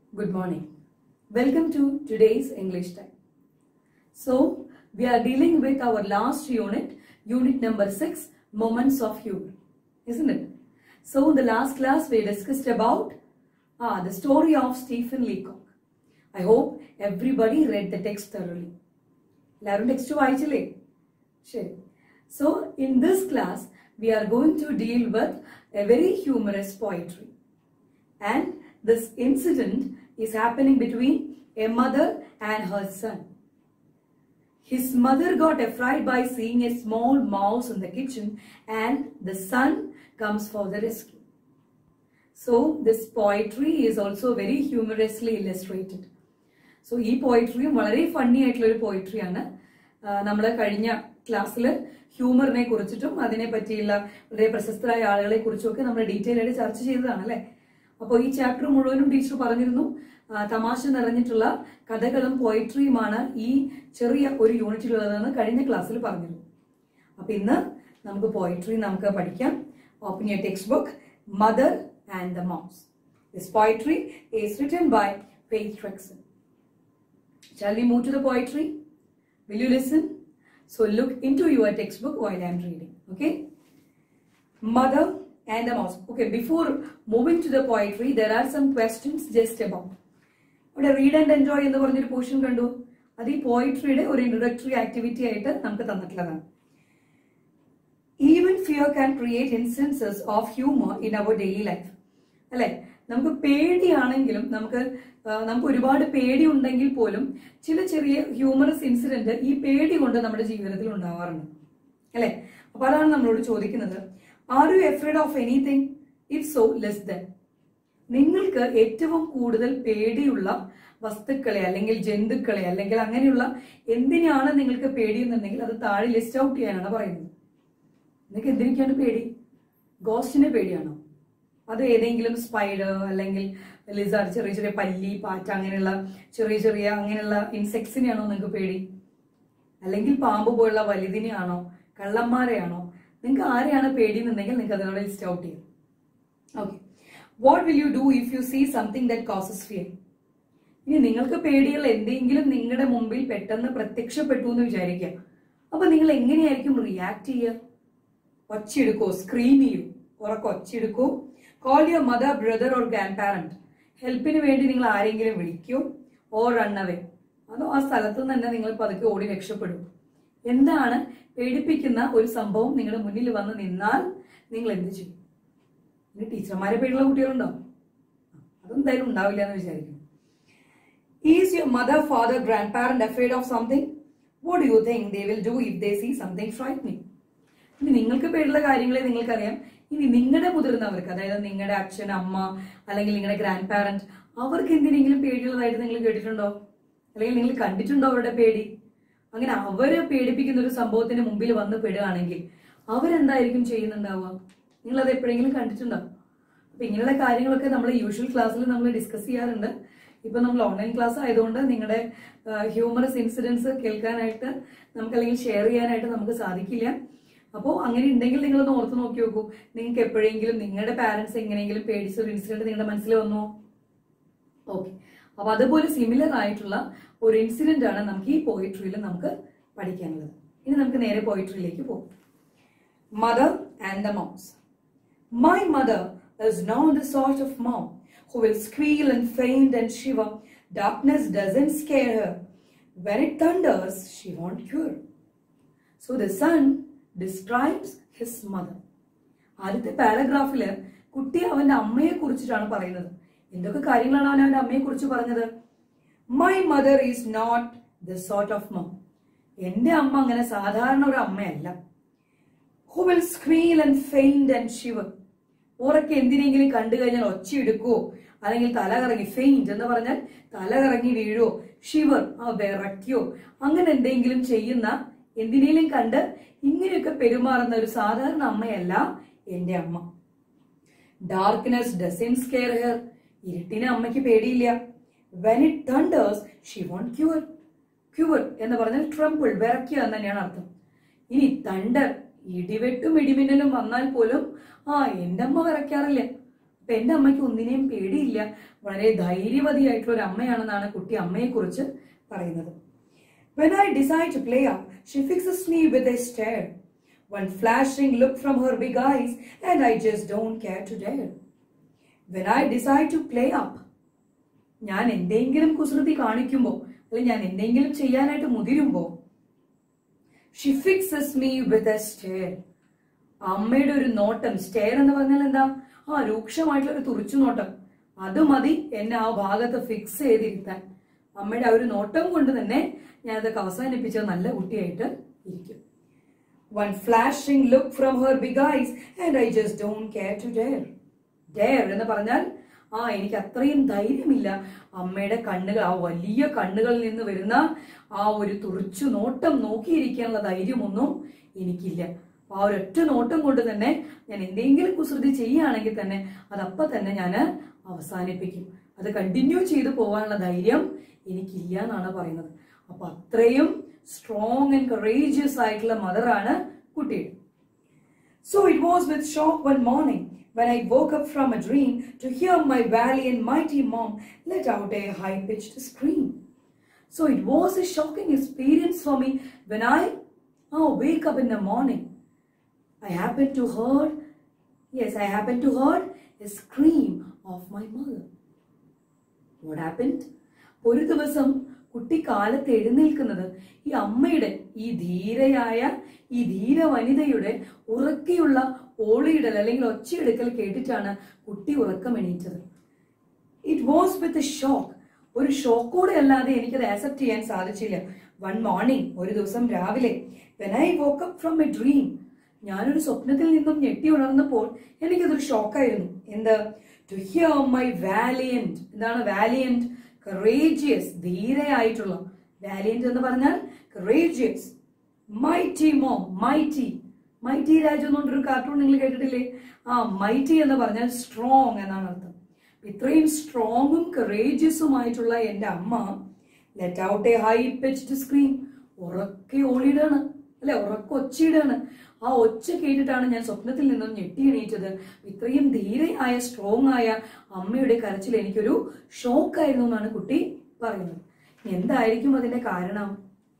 Good morning. Welcome to today's English time. So, we are dealing with our last unit, unit number 6, Moments of Humor. Isn't it? So, in the last class, we discussed about ah, the story of Stephen Leacock. I hope everybody read the text thoroughly. എല്ലാവരും text വായിച്ചില്ലേ ശരി so in this class we are going to deal with a very humorous poetry and this incident is happening between a mother and her son. His mother got afraid by seeing a small mouse in the kitchen and the son comes for the rescue. So this poetry is also very humorously illustrated. So ഈ പോയിട്രിയും വളരെ funny ആയിട്ടുള്ള ഒരു പോയിട്രിയാണ് നമ്മൾ കഴിഞ്ഞ ക്ലാസ്സിൽ ഹ്യൂമറിനെ കുറിച്ചിട്ടും അതിനെ പറ്റിയുള്ള വളരെ പ്രശസ്തരായ ആളുകളെ കുറിച്ചും ഒക്കെ നമ്മൾ ഡീറ്റെയിൽ ആയിട്ട് ചർച്ച ചെയ്തതാണ് അല്ലെ അപ്പോൾ ഈ ചാപ്റ്റർ മുഴുവനും ടീച്ചർ പറഞ്ഞിരുന്നു ആ, തമാശ നിറഞ്ഞിട്ടുള്ള കഥകളും പോയിട്രിയുമാണ് ഈ ചെറിയ ഒരു യൂണിറ്റിലുള്ളതെന്ന് കഴിഞ്ഞ ക്ലാസ്സിൽ പറഞ്ഞിരുന്നു അപ്പൊ ഇന്ന് നമുക്ക് പോയിട്രി നമുക്ക് പഠിക്കാം open your textbook mother and the mouse this poetry is written by Faith Trexon Shall we move to the poetry? Will you listen? So look into your textbook while I am reading. Okay? Mother and the mouse. Okay, before moving to the poetry, there are some questions just about. ഇവിടെ read and enjoy എന്ന് പറഞ്ഞൊരു portion കണ്ടു അത് ഈ പോയിട്രിയുടെ ഒരു introductory activity ആയിട്ട് നമുക്ക് തന്നിട്ടുള്ളതാണ് even fear can create instances of humour in our daily life അല്ലെ നമുക്ക് പേടിയാണെങ്കിലും നമുക്ക് ആ, നമുക്ക് ഒരുപാട് പേടി ഉണ്ടെങ്കിൽ പോലും ചില ചെറിയ ഹ്യൂമറസ് ഇൻസിഡന്റ് ഈ പേടി കൊണ്ട് നമ്മുടെ ജീവിതത്തിൽ ഉണ്ടാവാറുണ്ട് അല്ലെ അപ്പൊ അതാണ് നമ്മളോട് ചോദിക്കുന്നത് are you afraid of anything if so list them നിങ്ങൾക്ക് ഏറ്റവും കൂടുതൽ പേടിയുള്ള വസ്തുക്കളെ അല്ലെങ്കിൽ ജന്തുക്കളെ അല്ലെങ്കിൽ അങ്ങനെയുള്ള എന്തിനാണ് നിങ്ങൾക്ക് പേടിയെന്നുണ്ടെങ്കിൽ അത് താഴെ ലിസ്റ്റ് ഔട്ട് ചെയ്യാനാണ് പറയുന്നത് നിങ്ങൾക്ക് എന്തിനൊക്കെയാണ് പേടി ഗോസ്റ്റിനെ പേടിയാണോ അത് ഏതെങ്കിലും സ്പൈഡർ അല്ലെങ്കിൽ ലിസാർഡ് ചെറിയ ചെറിയ പല്ലി പാറ്റ അങ്ങനെയുള്ള ചെറിയ ചെറിയ അങ്ങനെയുള്ള ഇൻസെക്ട്സിനെയാണോ നിങ്ങൾക്ക് പേടി അല്ലെങ്കിൽ പാമ്പ് പോലുള്ള വലുതിനെയാണോ കള്ളന്മാരെയാണോ നിങ്ങൾക്ക് ആരെയാണ് പേടി എന്നുണ്ടെങ്കിൽ നിങ്ങൾക്ക് അതോടെ ലിസ്റ്റ് ഔട്ട് ചെയ്യാം okay what will you do if you see something that causes fear ഇനി നിങ്ങൾക്ക് പേടിയുള്ള എന്തെങ്കിലും നിങ്ങളുടെ മുമ്പിൽ പെട്ടെന്ന് പ്രത്യക്ഷപ്പെട്ടു എന്ന് വിചാരിക്കുക അപ്പൊ നിങ്ങൾ എങ്ങനെയായിരിക്കും റിയാക്ട് ചെയ്യുക ഒച്ചയെടുക്കോ സ്ക്രീം ചെയ്യൂ ഉറക്കെ ഒച്ചയെടുക്കോ call your mother brother or grandparent ഹെൽപ്പിന് വേണ്ടി നിങ്ങൾ ആരെങ്കിലും വിളിക്കൂ ഓർ റണ്ണവേ അതോ ആ സ്ഥലത്ത് നിന്ന് തന്നെ നിങ്ങൾ പതുക്കെ ഓടി രക്ഷപ്പെടും എന്താണ് പേടിപ്പിക്കുന്ന ഒരു സംഭവം നിങ്ങളുടെ മുന്നിൽ വന്ന് നിന്നാൽ നിങ്ങൾ എന്ത് ചെയ്യും ഇനി ടീച്ചർമാരെ പേടിയുള്ള കുട്ടികളുണ്ടോ അതെന്തായാലും ഉണ്ടാവില്ല എന്ന് വിചാരിക്കുന്നു is your mother father grandparent afraid of something what you think they will do if they see something frightening ഇനി നിങ്ങൾക്ക് പേടിയുള്ള കാര്യങ്ങളെ നിങ്ങൾക്കറിയാം ഇനി നിങ്ങളുടെ മുതിർന്നവർക്ക് അതായത് നിങ്ങളുടെ അച്ഛൻ അമ്മ അല്ലെങ്കിൽ നിങ്ങളുടെ ഗ്രാൻഡ് പാരന്റ് അവർക്ക് എന്തിനെങ്കിലും പേടിയുള്ളതായിട്ട് നിങ്ങൾ കേട്ടിട്ടുണ്ടോ അല്ലെങ്കിൽ നിങ്ങൾ കണ്ടിട്ടുണ്ടോ അവരുടെ പേടി അങ്ങനെ അവരെ പേടിപ്പിക്കുന്ന ഒരു സംഭവത്തിന് മുമ്പിൽ വന്ന് പെടുകയാണെങ്കിൽ അവരെന്തായിരിക്കും ചെയ്യുന്നുണ്ടാവുക നിങ്ങൾ അത് എപ്പോഴെങ്കിലും കണ്ടിട്ടുണ്ടോ അപ്പൊ ഇങ്ങനെയുള്ള കാര്യങ്ങളൊക്കെ നമ്മൾ യൂഷ്വൽ ക്ലാസ്സിൽ നമ്മൾ ഡിസ്കസ് ചെയ്യാറുണ്ട് ഇപ്പൊ നമ്മൾ ഓൺലൈൻ ക്ലാസ് ആയതുകൊണ്ട് നിങ്ങളുടെ ഹ്യൂമറസ് ഇൻസിഡൻസ് കേൾക്കാനായിട്ട് നമുക്ക് അല്ലെങ്കിൽ ഷെയർ ചെയ്യാനായിട്ട് നമുക്ക് സാധിക്കില്ല അപ്പോൾ അങ്ങനെ ഉണ്ടെങ്കിൽ നിങ്ങളൊന്ന് ഓർത്ത് നോക്കി നോക്കൂ നിങ്ങൾക്ക് എപ്പോഴെങ്കിലും നിങ്ങളുടെ പാരന്റ്സ് എങ്ങനെയെങ്കിലും പേടിച്ച ഒരു ഇൻസിഡന്റ് നിങ്ങളുടെ മനസ്സിൽ വന്നോ ഓക്കെ അപ്പൊ അതുപോലെ സിമിലർ ആയിട്ടുള്ള ഒരു ഇൻസിഡന്റ് ആണ് നമുക്ക് ഈ പോയിട്രിയിൽ നമുക്ക് പഠിക്കാനുള്ളത് ഇനി നമുക്ക് നേരെ പോയിട്രിയിലേക്ക് പോകും mother and the mouse My mother is not the sort of mom who will squeal and faint and shiver. Darkness doesn't scare her. When it thunders, she won't cure. So the son describes his mother. ആദ്യത്തെ പാരഗ്രാഫില് കുട്ടി അവന്റെ അമ്മയെ കുറിച്ചിട്ടാണ് പറയുന്നത് എന്തൊക്കെ കാര്യങ്ങളാണ് അവൻ അവന്റെ അമ്മയെ കുറിച്ച് പറഞ്ഞത് my mother is not the sort of mum എന്റെ അമ്മ അങ്ങനെ സാധാരണ ഒരു അമ്മയല്ല who will squeal and faint and shiver ഉറക്കെ എന്തിനെങ്കിലും കണ്ടു കഴിഞ്ഞാൽ ഒച്ചയെടുക്കുവോ അല്ലെങ്കിൽ തല കറങ്ങി ഫെയിൻറ്റ് എന്ന് പറഞ്ഞാൽ തല കറങ്ങി വീഴുവോ ഷിവർ ആ വിറയ്ക്കോ അങ്ങനെ എന്തെങ്കിലും ചെയ്യുന്ന എന്തിനേലും കണ്ട് ഇങ്ങനെയൊക്കെ പെരുമാറുന്ന ഒരു സാധാരണ അമ്മയല്ല എന്റെ അമ്മ ഡാർക്ക്നെസ് ഡസൻ സ്കെയർ ഹെയർ ഇരുട്ടിനെ അമ്മയ്ക്ക് പേടിയില്ല when it thunders she won't cower cower എന്ന് പറഞ്ഞാൽ ട്രംപിൾ വിറയ്ക്കുക എന്ന് തന്നെയാണ് അർത്ഥം ഇനി തണ്ടർ ഇടിവെട്ടും ഇടിമിന്നലും വന്നാൽ പോലും ആ എന്റെ അമ്മ വിറയ്ക്കാറില്ല അപ്പൊ എന്റെ അമ്മയ്ക്ക് ഒന്നിനെയും പേടിയില്ല വളരെ ധൈര്യവതിയായിട്ടുള്ള ഒരു അമ്മയാണെന്നാണ് കുട്ടി അമ്മയെക്കുറിച്ച് പറയുന്നത് When I decide to play up, she fixes me with a stare. One flashing look from her big eyes, and I just don't care to dare. When I decide to play up, ഞാൻ എന്തെങ്കിലും കുസൃതി കാണിക്കുമ്പോൾ അല്ലെങ്കിൽ ഞാൻ എന്തെങ്കിലും ചെയ്യാനായിട്ട് മുതിരുമ്പോൾ she fixes me with a stare അമ്മയുടെ ഒരു നോട്ടം സ്റ്റെയർ എന്ന് പറഞ്ഞാൽ എന്താ ആ രൂക്ഷമായിട്ടുള്ള ഒരു തുറിച്ചു നോട്ടം അത് മതി എന്നെ ആ ഭാഗത്ത് ഫിക്സ് ചെയ്തിരുത്താൻ അമ്മയുടെ ആ ഒരു നോട്ടം കൊണ്ട് തന്നെ ഞാൻ അതൊക്കെ അവസാനിപ്പിച്ച നല്ല കുട്ടിയായിട്ട് ഇരിക്കും one flashing look from her big eyes and I just don't care to dare dare എന്ന് പറഞ്ഞാൽ ആ എനിക്ക് അത്രയും ധൈര്യമില്ല അമ്മയുടെ കണ്ണുകൾ ആ വലിയ കണ്ണുകളിൽ നിന്ന് വരുന്ന ആ ഒരു തുറിച്ചു നോട്ടം നോക്കിയിരിക്കാനുള്ള ധൈര്യമൊന്നും എനിക്കില്ല ആ ഒരൊറ്റ നോട്ടം കൊണ്ട് തന്നെ ഞാൻ എന്തെങ്കിലും കുസൃതി ചെയ്യുകയാണെങ്കിൽ തന്നെ അതപ്പം തന്നെ ഞാൻ അവസാനിപ്പിക്കും അത് കണ്ടിന്യൂ ചെയ്തു പോകാനുള്ള ധൈര്യം എനിക്കില്ല എന്നാണ് പറയുന്നത് അപ്പൊ അത്രയും സ്ട്രോങ് ആൻഡ് കറേജിയസ് ആയിട്ടുള്ള മദറാണ് കുട്ടിയുടെ So it was with shock one morning when I woke up from a dream to hear my valiant mighty mom let out a high pitched scream. So it was a shocking experience for me when I oh, wake up in the morning. I happened to hear, yes, I happened to hear a scream of my mother. What happened? ഒരു ദിവസം കുട്ടി കാലത്ത് എഴുന്നേൽക്കുന്നത് ഈ അമ്മയുടെ ഈ ധീരയായ ഈ ധീര വനിതയുടെ ഉറക്കെയുള്ള ഓളിയിടൽ അല്ലെങ്കിൽ ഒച്ചയെടുക്കൽ കേട്ടിട്ടാണ് കുട്ടി ഉറക്കം എണീറ്റത് ഇറ്റ് വാസ് വിത്ത് ഷോക്ക് ഒരു ഷോക്കോടെ അല്ലാതെ എനിക്കത് ആക്സെപ്റ്റ് ചെയ്യാൻ സാധിച്ചില്ല വൺ മോർണിംഗ് ഒരു ദിവസം രാവിലെ when I woke up from a dream ഞാനൊരു സ്വപ്നത്തിൽ നിന്നും ഞെട്ടി ഉണർന്നപ്പോൾ എനിക്കതൊരു ഷോക്കായിരുന്നു എന്ത് ടു ഹിയർ മൈ വാലിയന്റ് എന്താണ് വാലിയന്റ് കറേജിയസ് ധീരയായിട്ടുള്ള വാലിയന്റ് എന്ന് പറഞ്ഞാൽ കറേജിയസ് മൈറ്റി മോ മൈറ്റി മൈറ്റി രാജു എന്നുകൊണ്ടൊരു കാർട്ടൂൺ നിങ്ങൾ കേട്ടിട്ടില്ലേ ആ മൈറ്റി എന്ന് പറഞ്ഞാൽ സ്ട്രോങ് എന്നാണ് അർത്ഥം ഇത്രയും സ്ട്രോങ്ങും കറേജിയസുമായിട്ടുള്ള എൻ്റെ അമ്മ let out a high pitched scream ഉറക്കെ ഓളിയിടാണ് അല്ലെ ഉറക്കെ ഒച്ചയിടാണ് ആ ഒച്ച കേട്ടിട്ടാണ് ഞാൻ സ്വപ്നത്തിൽ നിന്നും ഞെട്ടി എണീറ്റത് ഇത്രയും ധീരയായ സ്ട്രോങ് ആയ അമ്മയുടെ കരച്ചിൽ എനിക്കൊരു ഷോക്കായിരുന്നു എന്നാണ് കുട്ടി പറയുന്നത് എന്തായിരിക്കും അതിന്റെ കാരണം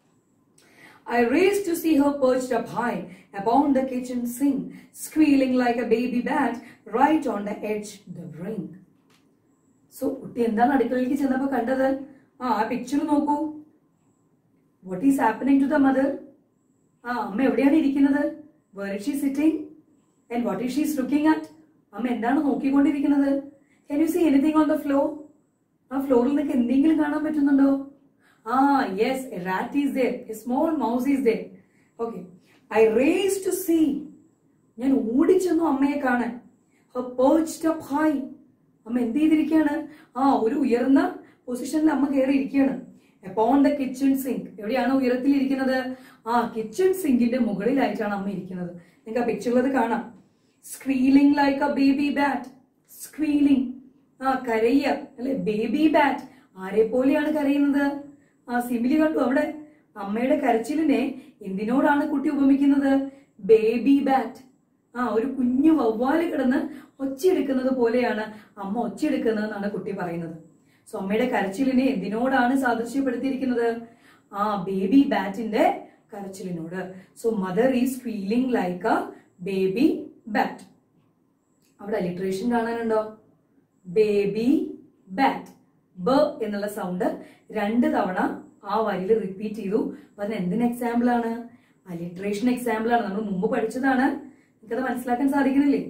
I raised to see her perched up high upon the kitchen sink, squealing like a baby bat right on the edge the brink. So കുട്ടി എന്താണ് അടുക്കളയിലേക്ക് ചെന്നപ്പോ കണ്ടത് ആ ആ പിക്ചർ നോക്കൂ what is happening to the mother ആ അമ്മ എവിടെയാണ് ഇരിക്കുന്നത് where is she sitting and what is she's looking at അമ്മ എന്താണ് നോക്കിക്കൊണ്ടിരിക്കുന്നത് can you see anything on the floor ആ ഫ്ലോറിൽ നിങ്ങൾക്ക് എന്തെങ്കിലും കാണാൻ പറ്റുന്നുണ്ടോ ആ yes a rat is there a small mouse is there okay I race to see ഞാൻ ഓടിച്ചെന്നു അമ്മയെ കാണാൻ ഹർ perched up high അമ്മ എന്ത് ചെയ്തിരിക്കുകയാണ് ആ ഒരു ഉയർന്ന പൊസിഷനിൽ അമ്മ കയറി ഇരിക്കുകയാണ് അപ്പോൺ ദ കിച്ചൺ സിങ്ക് എവിടെയാണ് ഉയരത്തിൽ ഇരിക്കുന്നത് ആ കിച്ചൺ സിങ്കിന്റെ മുകളിലായിട്ടാണ് അമ്മ ഇരിക്കുന്നത് നിങ്ങൾക്ക് ആ പിക്ചറിൽ അത് കാണാം squealing like a baby bat squealing ആ കരയ്യ അല്ലെ ബേബി ബാറ്റ് ആരെ പോലെയാണ് കരയുന്നത് ആ സിമിലി കണ്ടു അവിടെ അമ്മയുടെ കരച്ചിലിനെ എന്തിനോടാണ് കുട്ടി ഉപമിക്കുന്നത് ബേബി ബാറ്റ് ആ ഒരു കുഞ്ഞു വവ്വാല് കിടന്ന് ഒച്ചയെടുക്കുന്നത് പോലെയാണ് അമ്മ ഒച്ചയെടുക്കുന്നത് എന്നാണ് കുട്ടി പറയുന്നത് സോ അമ്മയുടെ കരച്ചിലിനെ എന്തിനോടാണ് സാദൃശ്യപ്പെടുത്തിയിരിക്കുന്നത് ആ ബേബി ബാറ്റിന്റെ കരച്ചിലിനോട് so mother is feeling like a baby bat അവിടെ അലിട്രേഷൻ കാണാനുണ്ടോ ബേബി ബാറ്റ് ബ എന്നുള്ള സൗണ്ട് രണ്ട് തവണ ആ വരിയിൽ റിപ്പീറ്റ് ചെയ്തു അപ്പൊ അതിന് എന്തിന് എക്സാമ്പിൾ ആണ് അലിട്രേഷൻ എക്സാമ്പിൾ ആണ് നമ്മൾ മുമ്പ് പഠിച്ചതാണ് എനിക്കത് മനസ്സിലാക്കാൻ സാധിക്കുന്നില്ലേ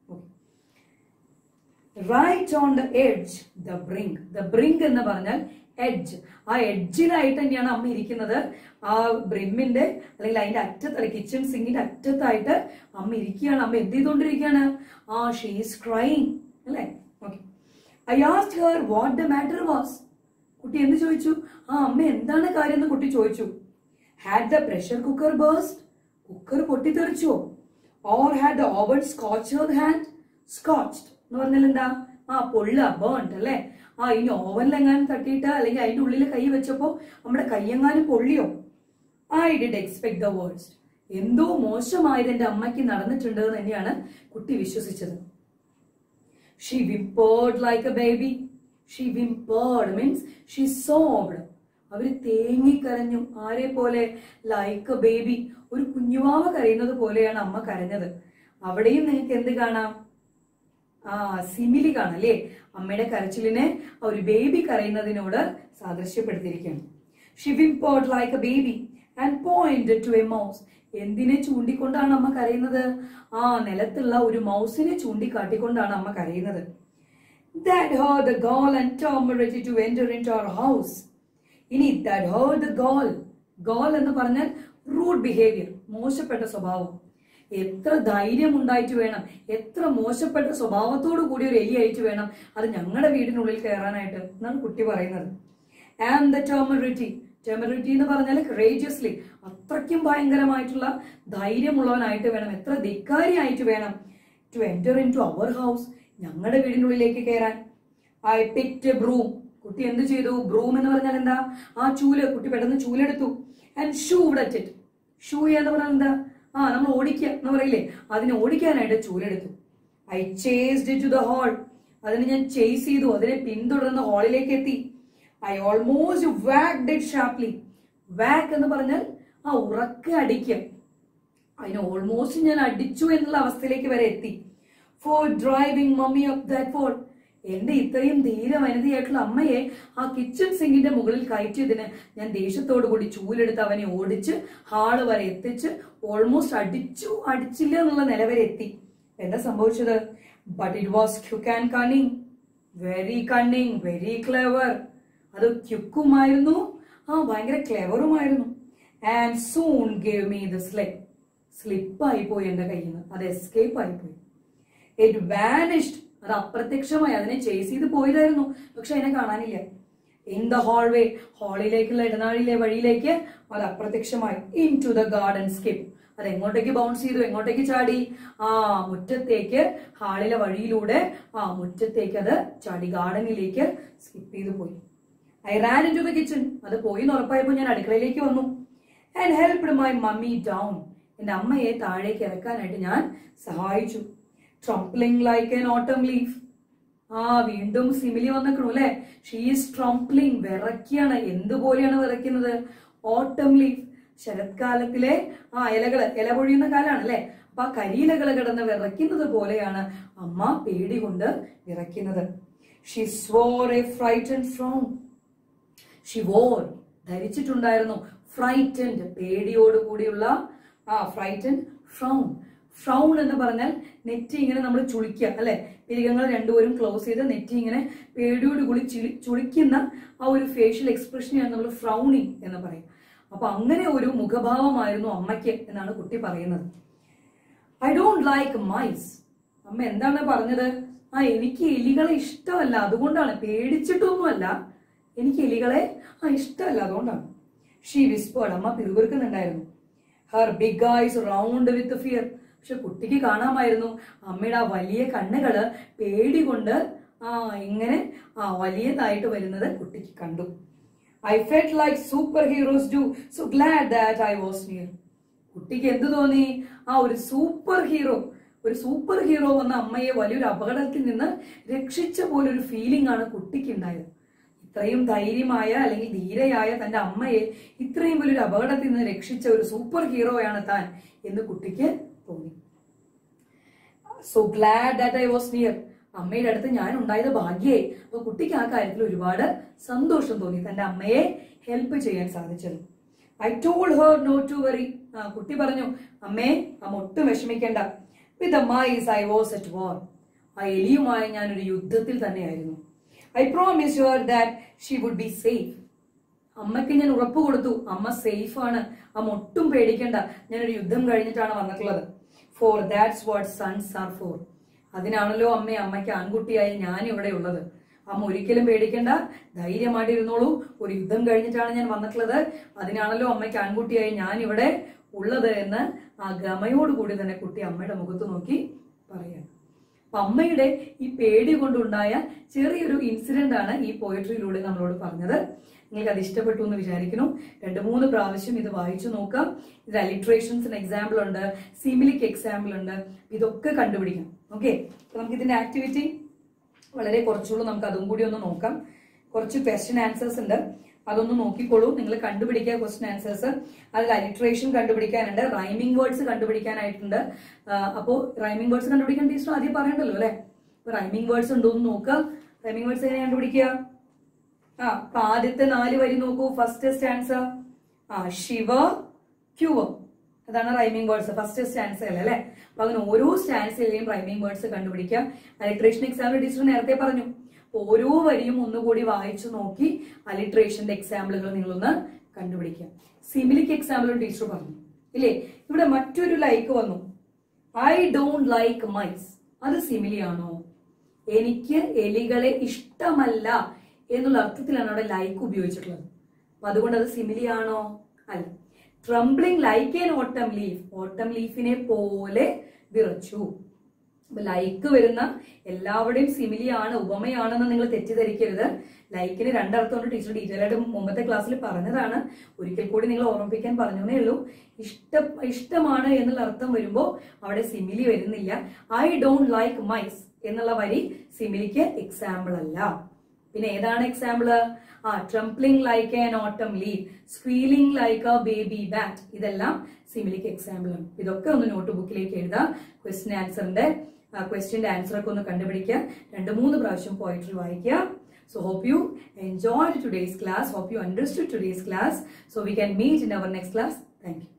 right on the edge the brink the brink എന്ന് പറഞ്ഞാൽ എഡ്ജ് ആ എഡ്ജിലായിട്ട് തന്നെയാണ് അമ്മ ഇരിക്കുന്നത് ആ ബ്രിമ്മിന്റെ അല്ലെങ്കിൽ അതിന്റെ അറ്റത്ത് അല്ലെങ്കിൽ കിച്ചൺ സിങ്കിന്റെ അറ്റത്തായിട്ട് അമ്മ ഇരിക്കുകയാണ് അമ്മ എന്ത് ചെയ്തുകൊണ്ടിരിക്കുകയാണ് ആ ഷീസ് ക്രൈങ് അല്ലേ okay I asked her what the matter was കുട്ടി എന്ത് ചോദിച്ചു ആ അമ്മ എന്താണ് കാര്യം എന്ന് കുട്ടി ചോദിച്ചു had the pressure cooker burst cooker പൊട്ടിത്തെറിച്ചോ or had the oven scorch her hand scorched എന്ന് പറഞ്ഞാൽ എന്താ ആ പൊള്ള ബേൺഡ് അല്ലേ ആ ഇനി ഓവനിലെങ്ങാനും തട്ടിയിട്ട് അല്ലെങ്കിൽ അതിന്റെ ഉള്ളിൽ കൈ വെച്ചപ്പോ നമ്മുടെ കൈയെങ്ങാനും പൊള്ളിയോ I did expect the words എന്തോ മോശമായത് എന്റെ അമ്മയ്ക്ക് നടന്നിട്ടുണ്ട് എന്ന് തന്നെയാണ് കുട്ടി വിശ്വസിച്ചത് she whimpered like a baby she whimpered means she sobbed അവര് തേങ്ങിക്കരഞ്ഞു ആരെ പോലെ ലൈക്ക് എ ബേബി ഒരു കുഞ്ഞുവാവ കരയുന്നത് പോലെയാണ് അമ്മ കരഞ്ഞത് അവിടെയും നിങ്ങൾക്ക് എന്ത് കാണാം ആ സിമിലി കാണാം അല്ലേ അമ്മയുടെ കരച്ചിലിനെ ആ ഒരു ബേബി കരയുന്നതിനോട് സാദൃശ്യപ്പെടുത്തിയിരിക്കുകയാണ് ഷിവിംഗ് പോട്ട് like a baby and point to a mouse എന്തിനെ ചൂണ്ടിക്കൊണ്ടാണ് അമ്മ കരയുന്നത് ആ നിലത്തുള്ള ഒരു മൗസിനെ ചൂണ്ടിക്കാട്ടിക്കൊണ്ടാണ് അമ്മ കരയുന്നത് that heard the Gaul and Tom were ready to enter into our house. ഇനി that heard the Gaul. Gaul എന്ന് പറഞ്ഞാൽ റൂഡ് ബിഹേവിയർ മോശപ്പെട്ട സ്വഭാവം എത്ര ധൈര്യം ഉണ്ടായിട്ട് വേണം എത്ര മോശപ്പെട്ട സ്വഭാവത്തോടു കൂടി ഒരു എലിയായിട്ട് വേണം അത് ഞങ്ങളുടെ വീടിനുള്ളിൽ കയറാനായിട്ട് എന്നാണ് കുട്ടി പറയുന്നത് ആൻഡ് ദ ടെർമറിറ്റി ടെർമറിറ്റി എന്ന് പറഞ്ഞാൽ കറേജിയസ്ലി അത്രയ്ക്കും ഭയങ്കരമായിട്ടുള്ള ധൈര്യമുള്ളവനായിട്ട് വേണം എത്ര ധിക്കാരിയായിട്ട് വേണം to enter into our house ഞങ്ങളുടെ വീടിനുള്ളിലേക്ക് കയറാൻ ഐ പിക്ട് ബ്രൂം കുട്ടി എന്ത് ചെയ്തു ബ്രൂം എന്ന് പറഞ്ഞാൽ എന്താ ആ ചൂല് കുട്ടി പെട്ടെന്ന് ചൂലെടുത്തു and shoo at it shoo എന്ന് പറഞ്ഞാൽ എന്താ ആ നമ്മൾ ഓടിക്കുക എന്ന് പറയില്ലേ അതിനെ ഓടിക്കാനായിട്ട് ചൂലെടുത്തു I chased to the hall അതിനെ ഞാൻ ചേസ് ചെയ്തു അതിനെ പിന്തുടർന്ന് ഹാളിലേക്ക് എത്തി I almost whacked it sharply whack എന്ന് പറഞ്ഞാൽ ആ ഉറക്കെ അടിക്കുക അതിനെ ഓൾമോസ്റ്റ് ഞാൻ അടിച്ചു എന്നുള്ള അവസ്ഥയിലേക്ക് വരെ എത്തി for driving mummy of that foe എന്റെ ഇത്രയും ധീര വനിതയായിട്ടുള്ള അമ്മയെ ആ കിച്ചൺ സിങ്കിന്റെ മുകളിൽ കയറ്റിയതിന് ഞാൻ ദേഷ്യത്തോടു കൂടി ചൂലെടുത്ത് അവനെ ഓടിച്ച് ഹാള് വരെ എത്തിച്ച് ഓൾമോസ്റ്റ് അടിച്ചു അടിച്ചില്ല എന്നുള്ള നില വരെ എത്തി എന്താ സംഭവിച്ചത് but it was quick and cunning very cunning very clever അത് ക്യുക്കുമായിരുന്നു ആ ഭയങ്കര ക്ലെവറുമായിരുന്നു and soon gave me the slip സ്ലിപ്പായി പോയി എന്റെ കയ്യിൽ നിന്ന് അത് എസ്കേപ്പ് ആയി പോയി ഇറ്റ് വാനിഷ്ഡ് അത് അപ്രത്യക്ഷമായി അതിനെ ചേസ് ചെയ്ത് പോയതായിരുന്നു പക്ഷെ അതിനെ കാണാനില്ല ഇൻ ദ ഹാൾവേ ഹാളിലേക്കുള്ള ഇടനാഴിയിലെ വഴിയിലേക്ക് അത് അപ്രത്യക്ഷമായി into the garden skip അത് എങ്ങോട്ടേക്ക് ബൗൺസ് ചെയ്തു എങ്ങോട്ടേക്ക് ചാടി ആ മുറ്റത്തേക്ക് ഹാളിലെ വഴിയിലൂടെ ആ മുറ്റത്തേക്ക് അത് ചാടി ഗാർഡനിലേക്ക് സ്കിപ്പ് ചെയ്തു പോയി I ran into the kitchen അത് പോയി എന്ന് ഉറപ്പായപ്പോൾ ഞാൻ അടുക്കളയിലേക്ക് വന്നു and helped my mummy down എന്റെ അമ്മയെ താഴേക്ക് ഇറക്കാനായിട്ട് ഞാൻ സഹായിച്ചു trembling like an autumn leaf ആ വീണ്ടും സിമിലി വന്നിക്കണു അല്ലെ ഷീസ് ട്രംപ്ലിംഗ് വിറയ്ക്കാണ് എന്തുപോലെയാണ് വിറയ്ക്കുന്നത് ഓട്ടം ലീഫ് ശരത്കാലത്തിലെ ആ ഇലകള് ഇല പൊഴിയുന്ന കാലാണ് അല്ലെ അപ്പൊ ആ കരിയിലകൾ കിടന്ന് വിറയ്ക്കുന്നത് പോലെയാണ് അമ്മ പേടി കൊണ്ട് വിറയ്ക്കുന്നത് she swore a frighten frown she wore ധരിച്ചിട്ടുണ്ടായിരുന്നു ഫ്രൈറ്റൻഡ് പേടിയോട് കൂടിയുള്ള ആ ഫ്രൈറ്റൻ ഫ്രൗൺ ഫ്രൗൺ എന്ന് പറഞ്ഞാൽ നെറ്റി ഇങ്ങനെ നമ്മൾ ചുളിക്കുക അല്ലെ പിരികങ്ങൾ രണ്ടുപേരും ക്ലോസ് ചെയ്ത് നെറ്റി ഇങ്ങനെ പേടിയോട് കൂടി ചിളി- ചുളിക്കുന്ന ആ ഒരു ഫേഷ്യൽ എക്സ്പ്രഷനെയാണ് നമ്മൾ ഫ്രൗണിങ് എന്ന് പറയും അപ്പൊ അങ്ങനെ ഒരു മുഖഭാവമായിരുന്നു അമ്മയ്ക്ക് എന്നാണ് കുട്ടി പറയുന്നത് ഐ ഡോണ്ട് ലൈക്ക് മൈസ് അമ്മ എന്താണ് പറഞ്ഞത് ആ എനിക്ക് എലികളെ ഇഷ്ടമല്ല അതുകൊണ്ടാണ് പേടിച്ചിട്ടൊന്നുമല്ല എനിക്ക് എലികളെ ആ ഇഷ്ടമല്ല അതുകൊണ്ടാണ് ഷീ വിസ്പേർഡ് അമ്മ പിറുപിറുക്കുന്നുണ്ടായിരുന്നു her big eyes round with fear പക്ഷെ കുട്ടിക്ക് കാണാമായിരുന്നു അമ്മയുടെ ആ വലിയ കണ്ണുകള് പേടി കൊണ്ട് ആ ഇങ്ങനെ ആ വലിയതായിട്ട് വരുന്നത് കുട്ടിക്ക് കണ്ടു I felt like superheroes do so glad that I was near കുട്ടിക്ക് എന്ത് തോന്നി ആ ഒരു സൂപ്പർ ഹീറോ ഒരു സൂപ്പർ ഹീറോ വന്ന അമ്മയെ വലിയൊരു അപകടത്തിൽ നിന്ന് രക്ഷിച്ച പോലൊരു ഫീലിംഗ് ആണ് കുട്ടിക്ക് ഉണ്ടായത് ഇത്രയും ധൈര്യമായ അല്ലെങ്കിൽ ധീരയായ തന്റെ അമ്മയെ ഇത്രയും വലിയൊരു അപകടത്തിൽ നിന്ന് രക്ഷിച്ച ഒരു സൂപ്പർ ഹീറോയാണ് താൻ എന്ന് കുട്ടിക്ക് തോന്നി so glad that I was near അമ്മയുടെ അടുത്ത് ഞാൻ ഉണ്ടായത് ഭാഗ്യേ അപ്പൊ കുട്ടിക്ക് ആ കാര്യത്തിൽ ഒരുപാട് സന്തോഷം തോന്നി തന്റെ അമ്മയെ ഹെൽപ്പ് ചെയ്യാൻ സാധിച്ചത് I told her no to worry കുട്ടി പറഞ്ഞു അമ്മേ അമ്മ ഒട്ടും വിഷമിക്കേണ്ട with mice I was at war ആ എലിയുമായി ഞാൻ ഒരു യുദ്ധത്തിൽ തന്നെയായിരുന്നു I promise her that she would be safe അമ്മയ്ക്ക് ഞാൻ ഉറപ്പ് കൊടുത്തു അമ്മ സേഫ് ആണ് അമ്മ ഒട്ടും പേടിക്കണ്ട ഞാനൊരു യുദ്ധം കഴിഞ്ഞിട്ടാണ് വന്നിട്ടുള്ളത് for that's what sons are for അതിനാണല്ലോ അമ്മ അമ്മയ്ക്ക് ആൺകുട്ടിയായി ഞാൻ ഇവിടെ ഉള്ളത് അമ്മ ഒരിക്കലും പേടിക്കണ്ട ധൈര്യമായിട്ട് ഇരുന്നോളൂ ഒരു യുദ്ധം കഴിഞ്ഞിട്ടാണ് ഞാൻ വന്നിട്ടുള്ളത് അതിനാണല്ലോ അമ്മയ്ക്ക് ആൺകുട്ടിയായി ഞാൻ ഇവിടെ ഉള്ളത് എന്ന് ആ ഗമയോടുകൂടി തന്നെ കുട്ടി അമ്മയുടെ മുഖത്ത് നോക്കി പറയാണ് അപ്പൊ അമ്മയുടെ ഈ പേടി കൊണ്ടുണ്ടായ ചെറിയൊരു ഇൻസിഡന്റ് ആണ് ഈ പോയട്രിയിലൂടെ നമ്മളോട് പറഞ്ഞത് നിങ്ങൾക്ക് അത് ഇഷ്ടപ്പെട്ടു എന്ന് വിചാരിക്കുന്നു രണ്ട് മൂന്ന് പ്രാവശ്യം ഇത് വായിച്ചു നോക്കാം ഇതിൽ അലിട്രേഷൻസിന് എക്സാമ്പിൾ ഉണ്ട് സിമിലിക്ക് എക്സാമ്പിൾ ഉണ്ട് ഇതൊക്കെ കണ്ടുപിടിക്കാം ഓക്കെ അപ്പൊ നമുക്ക് ഇതിന്റെ ആക്ടിവിറ്റി വളരെ കുറച്ചുള്ളൂ നമുക്ക് അതും കൂടി ഒന്ന് നോക്കാം കുറച്ച് ക്വസ്റ്റ്യൻ ആൻസേഴ്സ് ഉണ്ട് അതൊന്ന് നോക്കിക്കോളൂ നിങ്ങൾ കണ്ടുപിടിക്കുക ക്വസ്റ്റ്യൻ ആൻസേഴ്സ് അതിൽ അലിട്രേഷൻ കണ്ടുപിടിക്കാനുണ്ട് റൈമിംഗ് വേർഡ്സ് കണ്ടുപിടിക്കാനായിട്ടുണ്ട് അപ്പോൾ റൈമിംഗ് വേർഡ്സ് കണ്ടുപിടിക്കാൻ ടീച്ചർ ആദ്യം പറയണ്ടല്ലോ അല്ലെ റൈമിംഗ് വേർഡ്സ് ഉണ്ടോ എന്ന് നോക്കുക റൈമിംഗ് വേർഡ്സ് എങ്ങനെ കണ്ടുപിടിക്കുക ആ അപ്പൊ ആദ്യത്തെ നാല് വരി നോക്കൂ ഫസ്റ്റ് സ്റ്റാൻസർ ആ ശിവ ക്യുവ അതാണ് റൈമിംഗ് വേർഡ്സ് ഫസ്റ്റ് സ്റ്റാൻസയിൽ അല്ലെ അപ്പൊ അങ്ങനെ ഓരോ സ്റ്റാൻസിലെയും റൈമിംഗ് വേർഡ്സ് കണ്ടുപിടിക്കാം അലിട്രേഷൻ എക്സാമിന് ടീച്ചർ നേരത്തെ പറഞ്ഞു അപ്പൊ ഓരോ വരിയും ഒന്നുകൂടി വായിച്ചു നോക്കി അലിട്രേഷന്റെ എക്സാമ്പിളുകൾ നിങ്ങളൊന്ന് കണ്ടുപിടിക്കാം സിമിലിക്ക് എക്സാമ്പിളും ടീച്ചർ പറഞ്ഞു ഇല്ലേ ഇവിടെ മറ്റൊരു ലൈക്ക് വന്നു ഐ ഡോണ്ട് ലൈക്ക് മൈസ് അത് സിമിലി ആണോ എനിക്ക് എലികളെ ഇഷ്ടമല്ല എന്നുള്ള അർത്ഥത്തിലാണ് അവിടെ ലൈക്ക് ഉപയോഗിച്ചിട്ടുള്ളത് അപ്പൊ അതുകൊണ്ട് അത് സിമിലി ആണോ അല്ല trembling like an autumn leaf autumn ലീഫിനെ പോലെ വിറച്ചു അപ്പൊ ലൈക്ക് വരുന്ന എല്ലാവരുടെയും സിമിലി ആണ് ഉപമയാണെന്ന് നിങ്ങൾ തെറ്റിദ്ധരിക്കരുത് ലൈക്കിന് രണ്ടർത്ഥമുണ്ട് ടീച്ചർ ഡീറ്റെയിൽ ആയിട്ട് മുമ്പത്തെ ക്ലാസ്സിൽ പറഞ്ഞതാണ് ഒരിക്കൽ കൂടി നിങ്ങൾ ഓർമ്മിപ്പിക്കാൻ പറഞ്ഞേ ഉള്ളൂ ഇഷ്ട ഇഷ്ടമാണ് എന്നുള്ള അർത്ഥം വരുമ്പോൾ അവിടെ സിമിലി വരുന്നില്ല ഐ ഡോണ്ട് ലൈക്ക് മൈസ് എന്നുള്ള വരി സിമിലിക്ക് എക്സാമ്പിൾ അല്ല പിന്നെ ഏതാണ് എക്സാമ്പിള് ആ trembling like an autumn leaf squealing like a baby bat ഇതെല്ലാം സിമിലിക്ക് എക്സാമ്പിൾ ആണ് ഇതൊക്കെ ഒന്ന് നോട്ട് ബുക്കിലേക്ക് എഴുതാം ക്വസ്റ്റ്യൻ ആൻസറിന്റെ ക്വസ്റ്റ്യന്റെ ആൻസർ ഒക്കെ ഒന്ന് കണ്ടുപിടിക്കുക രണ്ട് മൂന്ന് പ്രാവശ്യം പോയിട്രി വായിക്കുക So hope you enjoyed today's class. Hope you understood today's class. So we can meet in our next class. Thank you.